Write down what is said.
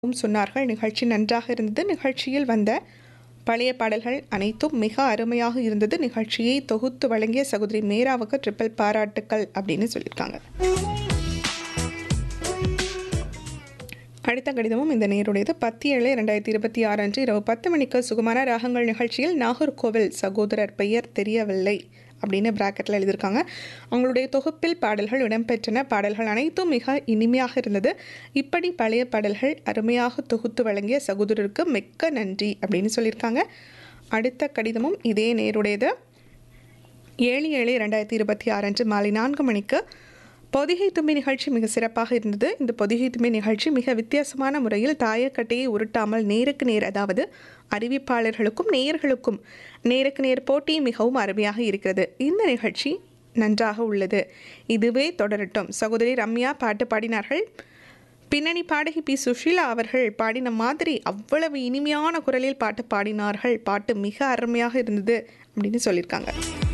வும் சொன்னார்கள் நிகழ்ச்சி நன்றாக இருந்தது நிகழ்ச்சியில் வந்த பழைய பாடல்கள் அனைத்தும் மிக அருமையாக இருந்தது நிகழ்ச்சியை தொகுத்து வழங்கிய சகோதரி மேராவுக்கு ட்ரிபிள் பாராட்டுக்கள் அப்படின்னு சொல்லியிருக்காங்க அடுத்த கடிதமும் இந்த நேருடையது பத்து ஏழு ரெண்டாயிரத்தி இருபத்தி ஆறு அன்று இரவு பத்து மணிக்கு சுகுமார ராகங்கள் நிகழ்ச்சியில் நாகர்கோவில் சகோதரர் பெயர் தெரியவில்லை அப்படின்னு பிராக்கெட்டில் எழுதியிருக்காங்க அவங்களுடைய தொகுப்பில் பாடல்கள் இடம்பெற்றன பாடல்கள் அனைத்தும் மிக இனிமையாக இருந்தது இப்படி பழைய பாடல்கள் அருமையாக தொகுத்து வழங்கிய சகோதரருக்கு மிக்க நன்றி அப்படின்னு சொல்லியிருக்காங்க அடுத்த கடிதமும் இதே நேருடையது ஏழு ஏழு ரெண்டாயிரத்தி இருபத்தி ஆறு அன்று மாலை நான்கு மணிக்கு பொதிகை தும்பி நிகழ்ச்சி மிக சிறப்பாக இருந்தது இந்த பொதிகை தும்பி நிகழ்ச்சி மிக வித்தியாசமான முறையில் தாயக்கட்டையை உருட்டாமல் நேருக்கு நேர் அதாவது அறிவிப்பாளர்களுக்கும் நேயர்களுக்கும் நேருக்கு நேர் போட்டி மிகவும் அருமையாக இருக்கிறது இந்த நிகழ்ச்சி நன்றாக உள்ளது இதுவே தொடரட்டும் சகோதரி ரம்யா பாட்டு பாடினார்கள் பின்னணி பாடகி பி சுஷீலா அவர்கள் பாடின மாதிரி அவ்வளவு இனிமையான குரலில் பாட்டு பாடினார்கள் பாட்டு மிக அருமையாக இருந்தது அப்படின்னு சொல்லியிருக்காங்க